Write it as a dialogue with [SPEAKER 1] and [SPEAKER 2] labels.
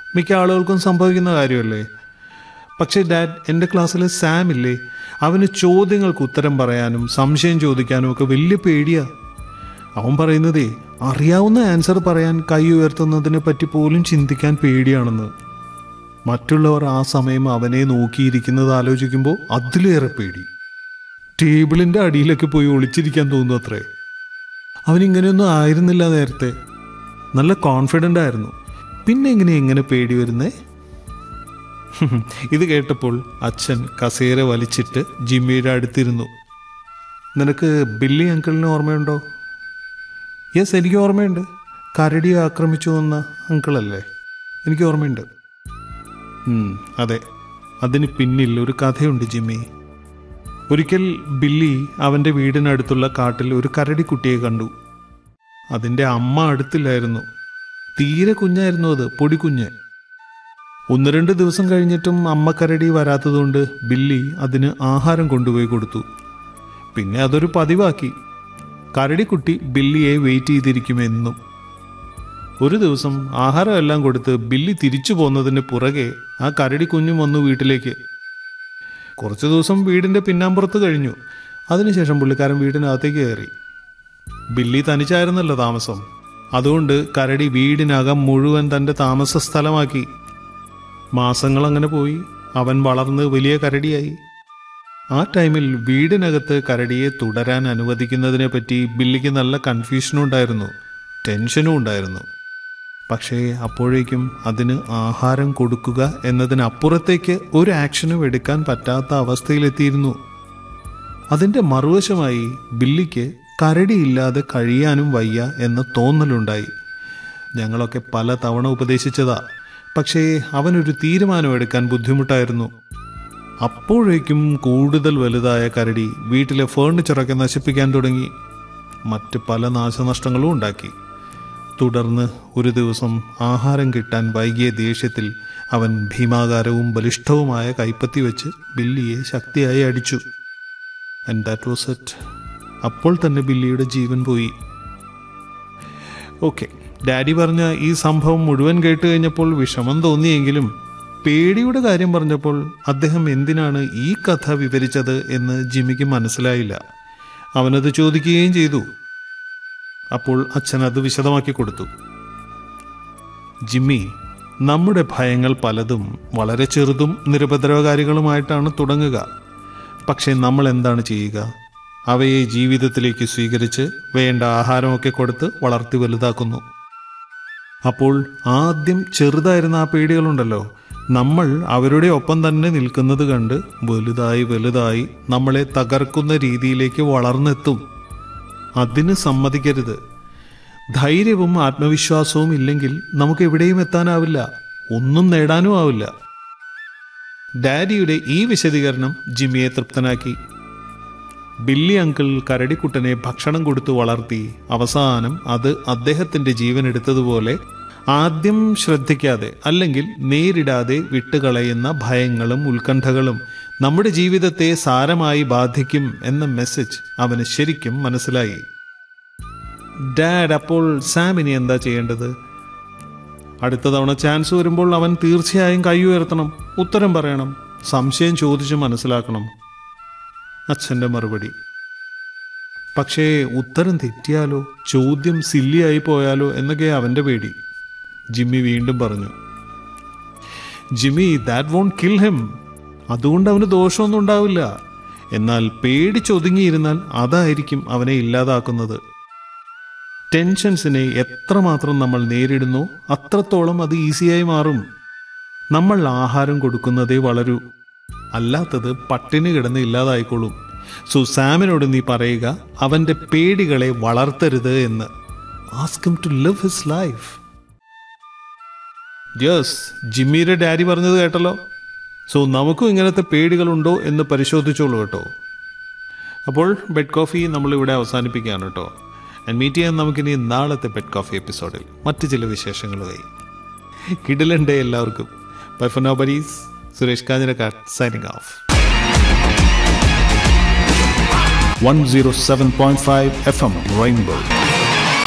[SPEAKER 1] മിക്ക ആളുകൾക്കും സംഭവിക്കുന്ന കാര്യമല്ലേ പക്ഷേ ഡാഡ് എൻ്റെ ക്ലാസ്സിൽ സാം ഇല്ലേ അവന് ചോദ്യങ്ങൾക്ക് ഉത്തരം പറയാനും സംശയം ചോദിക്കാനും ഒക്കെ വലിയ പേടിയാ അവൻ പറയുന്നതേ അറിയാവുന്ന ആൻസർ പറയാൻ കൈ ഉയർത്തുന്നതിനെ പറ്റി പോലും ചിന്തിക്കാൻ പേടിയാണെന്ന് മറ്റുള്ളവർ ആ സമയം അവനെ നോക്കിയിരിക്കുന്നത് ആലോചിക്കുമ്പോൾ അതിലേറെ പേടി ടേബിളിൻ്റെ അടിയിലൊക്കെ പോയി ഒളിച്ചിരിക്കാൻ തോന്നുന്നു അത്രേ അവനിങ്ങനെയൊന്നും ആയിരുന്നില്ല നേരത്തെ നല്ല കോൺഫിഡൻ്റ് ആയിരുന്നു പിന്നെ എങ്ങനെ എങ്ങനെ പേടി വരുന്നേ ഇത് കേട്ടപ്പോൾ അച്ഛൻ കസേര വലിച്ചിട്ട് ജിമ്മിയുടെ അടുത്തിരുന്നു നിനക്ക് ബില്ലി അങ്കിളിന് ഓർമ്മയുണ്ടോ യെസ് എനിക്ക് ഓർമ്മയുണ്ട് കരടി ആക്രമിച്ചു വന്ന അങ്കിളല്ലേ എനിക്ക് ഓർമ്മയുണ്ട് ഉം, അതെ അതിന് പിന്നിൽ ഒരു കഥയുണ്ട് ജിമ്മി ഒരിക്കൽ ബില്ലി അവൻ്റെ വീടിനടുത്തുള്ള കാട്ടിൽ ഒരു കരടിക്കുട്ടിയെ കണ്ടു അതിൻ്റെ അമ്മ അടുത്തില്ലായിരുന്നു തീരെ കുഞ്ഞായിരുന്നു അത് പൊടിക്കുഞ്ഞ് ഒന്ന് രണ്ട് ദിവസം കഴിഞ്ഞിട്ടും അമ്മ കരടി വരാത്തതുകൊണ്ട് ബില്ലി അതിന് ആഹാരം കൊണ്ടുപോയി കൊടുത്തു പിന്നെ അതൊരു പതിവാക്കി കരടിക്കുട്ടി ബില്ലിയെ വെയിറ്റ് ചെയ്തിരിക്കുമെന്നും ഒരു ദിവസം ആഹാരമെല്ലാം കൊടുത്ത് ബില്ലി തിരിച്ചു പോന്നതിന് പുറകെ ആ കരടി കുഞ്ഞും വന്നു വീട്ടിലേക്ക് കുറച്ചു ദിവസം വീടിന്റെ പിന്നാമ്പുറത്ത് കഴിഞ്ഞു അതിനുശേഷം പുള്ളിക്കാരൻ വീടിനകത്തേക്ക് കയറി ബില്ലി തനിച്ചായിരുന്നല്ലോ താമസം അതുകൊണ്ട് കരടി വീടിനകം മുഴുവൻ തന്റെ താമസ സ്ഥലമാക്കി മാസങ്ങൾ അങ്ങനെ പോയി അവൻ വളർന്ന് വലിയ കരടിയായി ആ ടൈമിൽ വീടിനകത്ത് കരടിയെ തുടരാൻ അനുവദിക്കുന്നതിനെ പറ്റി ബില്ലിക്ക് നല്ല കൺഫ്യൂഷനും ഉണ്ടായിരുന്നു ടെൻഷനും ഉണ്ടായിരുന്നു പക്ഷേ അപ്പോഴേക്കും അതിന് ആഹാരം കൊടുക്കുക എന്നതിനപ്പുറത്തേക്ക് ഒരു ആക്ഷനും എടുക്കാൻ പറ്റാത്ത അവസ്ഥയിലെത്തിയിരുന്നു അതിൻ്റെ മറുവശമായി ബില്ലിക്ക് കരടിയില്ലാതെ കഴിയാനും വയ്യ എന്ന തോന്നലുണ്ടായി ഞങ്ങളൊക്കെ പല തവണ ഉപദേശിച്ചതാ പക്ഷേ അവനൊരു തീരുമാനമെടുക്കാൻ ബുദ്ധിമുട്ടായിരുന്നു അപ്പോഴേക്കും കൂടുതൽ വലുതായ കരടി വീട്ടിലെ ഫേർണിച്ചറൊക്കെ നശിപ്പിക്കാൻ തുടങ്ങി മറ്റ് പല നാശനഷ്ടങ്ങളും ഉണ്ടാക്കി തുടർന്ന് ഒരു ദിവസം ആഹാരം കിട്ടാൻ വൈകിയ ദേഷ്യത്തിൽ അവൻ ഭീമാകാരവും ബലിഷ്ഠവുമായ കൈപ്പത്തി വെച്ച് ബില്ലിയെ ശക്തിയായി അടിച്ചു ആൻഡ് ദാറ്റ് വാസ് ഇറ്റ് അപ്പോൾ തന്നെ ബില്ലിയുടെ ജീവൻ പോയി ഓക്കെ ഡാഡി പറഞ്ഞ ഈ സംഭവം മുഴുവൻ കേട്ട് കഴിഞ്ഞപ്പോൾ വിഷമം തോന്നിയെങ്കിലും പേടിയുടെ കാര്യം പറഞ്ഞപ്പോൾ അദ്ദേഹം എന്തിനാണ് ഈ കഥ വിവരിച്ചത് എന്ന് ജിമ്മിക്ക് മനസ്സിലായില്ല അവനത് ചോദിക്കുകയും ചെയ്തു അപ്പോൾ അച്ഛൻ അത് വിശദമാക്കി കൊടുത്തു ജിമ്മി നമ്മുടെ ഭയങ്ങൾ പലതും വളരെ ചെറുതും നിരുപദ്രവകാരികളുമായിട്ടാണ് തുടങ്ങുക പക്ഷേ നമ്മൾ എന്താണ് ചെയ്യുക അവയെ ജീവിതത്തിലേക്ക് സ്വീകരിച്ച് വേണ്ട ആഹാരമൊക്കെ കൊടുത്ത് വളർത്തി വലുതാക്കുന്നു അപ്പോൾ ആദ്യം ചെറുതായിരുന്ന ആ പേടികളുണ്ടല്ലോ നമ്മൾ അവരുടെ ഒപ്പം തന്നെ നിൽക്കുന്നത് കണ്ട് വലുതായി വലുതായി നമ്മളെ തകർക്കുന്ന രീതിയിലേക്ക് വളർന്നെത്തും അതിന് സമ്മതിക്കരുത് ധൈര്യവും ആത്മവിശ്വാസവും ഇല്ലെങ്കിൽ നമുക്ക് എവിടെയും എത്താനാവില്ല ഒന്നും നേടാനും ആവില്ല ഡാഡിയുടെ ഈ വിശദീകരണം ജിമ്മിയെ തൃപ്തനാക്കി ബില്ലി അങ്കിൾ കരടിക്കുട്ടനെ ഭക്ഷണം കൊടുത്തു വളർത്തി അവസാനം അത് അദ്ദേഹത്തിന്റെ ജീവൻ എടുത്തതുപോലെ ആദ്യം ശ്രദ്ധിക്കാതെ അല്ലെങ്കിൽ നേരിടാതെ വിട്ടുകളയുന്ന ഭയങ്ങളും ഉത്കണ്ഠകളും നമ്മുടെ ജീവിതത്തെ സാരമായി ബാധിക്കും എന്ന മെസ്സേജ് അവന് ശരിക്കും മനസ്സിലായി ഡാഡ് അപ്പോൾ സാം ഇനി എന്താ ചെയ്യേണ്ടത് അടുത്ത തവണ ചാൻസ് വരുമ്പോൾ അവൻ തീർച്ചയായും കൈ ഉയർത്തണം ഉത്തരം പറയണം സംശയം ചോദിച്ച് മനസ്സിലാക്കണം അച്ഛൻ്റെ മറുപടി പക്ഷേ ഉത്തരം തെറ്റിയാലോ ചോദ്യം സില്ലിയായി പോയാലോ എന്നൊക്കെ അവൻ്റെ പേടി ജിമ്മി വീണ്ടും പറഞ്ഞു Jimmy that won't kill him അതുകൊണ്ട് അവന് ദോഷമൊന്നും ഉണ്ടാവില്ല എന്നാൽ പേടിച്ചൊതുങ്ങിയിരുന്നാൽ അതായിരിക്കും അവനെ ഇല്ലാതാക്കുന്നത് ടെൻഷൻസിനെ എത്രമാത്രം നമ്മൾ നേരിടുന്നു അത്രത്തോളം അത് ഈസിയായി മാറും നമ്മൾ ആഹാരം കൊടുക്കുന്നതേ വളരൂ അല്ലാത്തത് പട്ടിണി കിടന്ന് ഇല്ലാതായിക്കോളും സോ സാമിനോട് നീ പറയുക അവന്റെ പേടികളെ വളർത്തരുത് എന്ന് ask him to live his life yes ജിമ്മിയുടെ ഡാഡി പറഞ്ഞത് കേട്ടല്ലോ സോ നമുക്കും ഇങ്ങനത്തെ പേടികളുണ്ടോ എന്ന് പരിശോധിച്ചോളൂ കേട്ടോ അപ്പോൾ ബെഡ് കോഫി നമ്മളിവിടെ അവസാനിപ്പിക്കുകയാണ് കേട്ടോ ആൻഡ് മീറ്റ് ചെയ്യാൻ നമുക്കിനി നാളത്തെ ബെഡ് കോഫി എപ്പിസോഡിൽ മറ്റ് ചില വിശേഷങ്ങളുമായി കിടിലുണ്ടേ എല്ലാവർക്കും bye for now buddies Suresh Kanjirakkad signing off
[SPEAKER 2] 107.5 FM Rainbow.